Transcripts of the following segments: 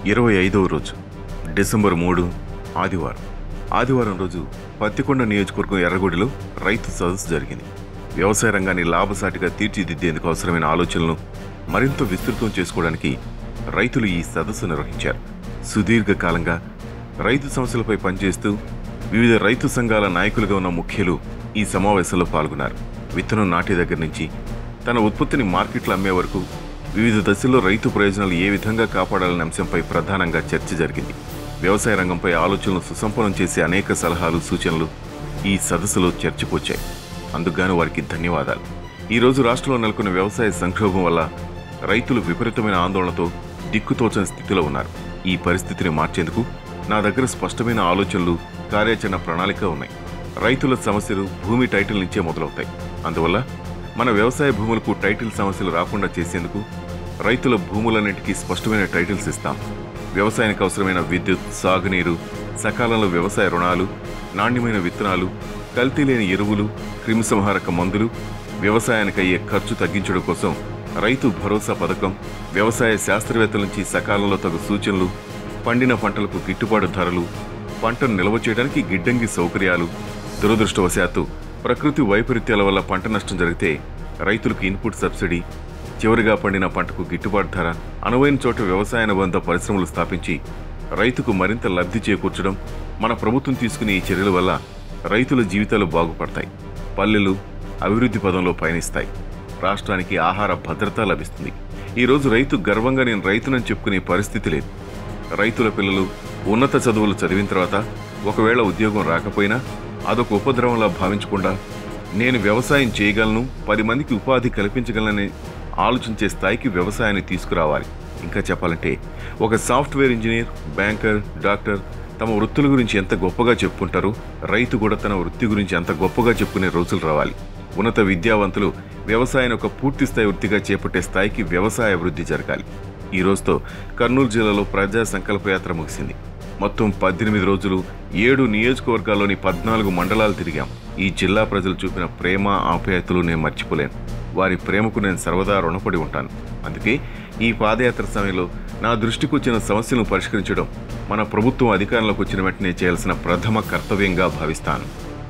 ఇరవై ఐదవ రోజు డిసెంబర్ మూడు ఆదివారం ఆదివారం రోజు పత్తికొండ నియోజకవర్గం ఎర్రగొడిలో రైతు సదస్సు జరిగింది వ్యవసాయ రంగాన్ని లాభసాటిగా తీర్చిదిద్దేందుకు అవసరమైన ఆలోచనలను మరింత విస్తృతం చేసుకోవడానికి రైతులు ఈ సదస్సు నిర్వహించారు సుదీర్ఘకాలంగా రైతు సమస్యలపై పనిచేస్తూ వివిధ రైతు సంఘాల నాయకులుగా ఉన్న ముఖ్యులు ఈ సమావేశంలో పాల్గొన్నారు విత్తనం నాటే దగ్గర నుంచి తన ఉత్పత్తిని మార్కెట్లో అమ్మే వరకు వివిధ దశల్లో రైతు ప్రయోజనాలు ఏ విధంగా కాపాడాలనే అంశంపై ప్రధానంగా చర్చ జరిగింది వ్యవసాయ రంగంపై ఆలోచనలు సుసంపన్నం చేసే అనేక సలహాలు సూచనలు ఈ సదస్సులో చర్చకొచ్చాయి అందుకుగాను వారికి ధన్యవాదాలు ఈ రోజు రాష్ట్రంలో నెలకొన్న వ్యవసాయ సంక్షోభం వల్ల రైతులు విపరీతమైన ఆందోళనతో దిక్కుతోచని స్థితిలో ఉన్నారు ఈ పరిస్థితిని మార్చేందుకు నా దగ్గర స్పష్టమైన ఆలోచనలు కార్యాచరణ ప్రణాళిక ఉన్నాయి రైతుల సమస్యలు భూమి టైటిల్ నుంచే మొదలవుతాయి అందువల్ల మన వ్యవసాయ భూములకు టైటిల్ సమస్యలు రాకుండా చేసేందుకు రైతుల భూములన్నింటికీ స్పష్టమైన టైటిల్స్ ఇస్తాం వ్యవసాయానికి అవసరమైన విద్యుత్ సాగునీరు సకాలంలో వ్యవసాయ రుణాలు నాణ్యమైన విత్తనాలు కల్తీ లేని ఎరువులు క్రిమిసంహారక మందులు వ్యవసాయానికి అయ్యే ఖర్చు తగ్గించడం కోసం రైతు భరోసా పథకం వ్యవసాయ శాస్త్రవేత్తల నుంచి సకాలంలో తగు సూచనలు పండిన పంటలకు గిట్టుబాటు ధరలు పంటను నిల్వ చేయడానికి గిడ్డంగి సౌకర్యాలు దురదృష్టవశాత్తు ప్రకృతి వైపరీత్యాల వల్ల పంట నష్టం జరిగితే రైతులకు ఇన్పుట్ సబ్సిడీ చివరిగా పండిన పంటకు గిట్టుబాటు ధర అనువైన చోట వ్యవసాయ అనుబంధ పరిశ్రమలు స్థాపించి రైతుకు మరింత లబ్ధి చేకూర్చడం మన ప్రభుత్వం తీసుకునే ఈ చర్యల వల్ల రైతుల జీవితాలు బాగుపడతాయి పల్లెలు అభివృద్ధి పదంలో పయనిస్తాయి రాష్ట్రానికి ఆహార భద్రత లభిస్తుంది ఈ రోజు రైతు గర్వంగా నేను రైతునని చెప్పుకునే పరిస్థితి లేదు రైతుల పిల్లలు ఉన్నత చదువులు చదివిన తర్వాత ఒకవేళ ఉద్యోగం రాకపోయినా అదొక ఉపద్రవంలా భావించకుండా నేను వ్యవసాయం చేయగలను పది మందికి ఉపాధి కల్పించగలనని ఆలోచించే స్థాయికి వ్యవసాయాన్ని తీసుకురావాలి ఇంకా చెప్పాలంటే ఒక సాఫ్ట్వేర్ ఇంజనీర్ బ్యాంకర్ డాక్టర్ తమ వృత్తుల గురించి ఎంత గొప్పగా చెప్పుకుంటారో రైతు కూడా తన వృత్తి గురించి అంత గొప్పగా చెప్పుకునే రోజులు రావాలి ఉన్నత విద్యావంతులు వ్యవసాయాన్ని ఒక పూర్తి స్థాయి వృత్తిగా చేపట్టే స్థాయికి వ్యవసాయ అభివృద్ధి జరగాలి ఈ రోజుతో కర్నూలు జిల్లాలో ప్రజా సంకల్ప యాత్ర ముగిసింది మొత్తం పద్దెనిమిది రోజులు ఏడు నియోజకవర్గాల్లోని పద్నాలుగు మండలాలు తిరిగాం ఈ జిల్లా ప్రజలు చూపిన ప్రేమ ఆప్యాయతలు నేను మర్చిపోలేను వారి ప్రేమకు నేను సర్వదా రుణపడి ఉంటాను అందుకే ఈ పాదయాత్ర సమయంలో నా దృష్టికి వచ్చిన సమస్యలను పరిష్కరించడం మన ప్రభుత్వం అధికారంలోకి వచ్చిన వెంటనే చేయాల్సిన ప్రథమ కర్తవ్యంగా భావిస్తాను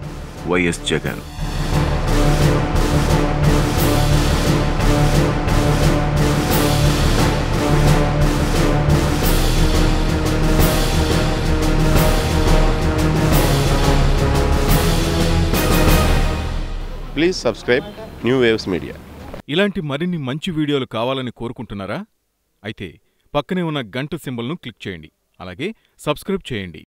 YS Jagan Please subscribe New Waves Media. ఇలాంటి మరిన్ని మంచి వీడియోలు కావాలని కోరుకుంటున్నారా అయితే పక్కనే ఉన్న గంట సింబల్ను క్లిక్ చేయండి అలాగే సబ్స్క్రైబ్ చేయండి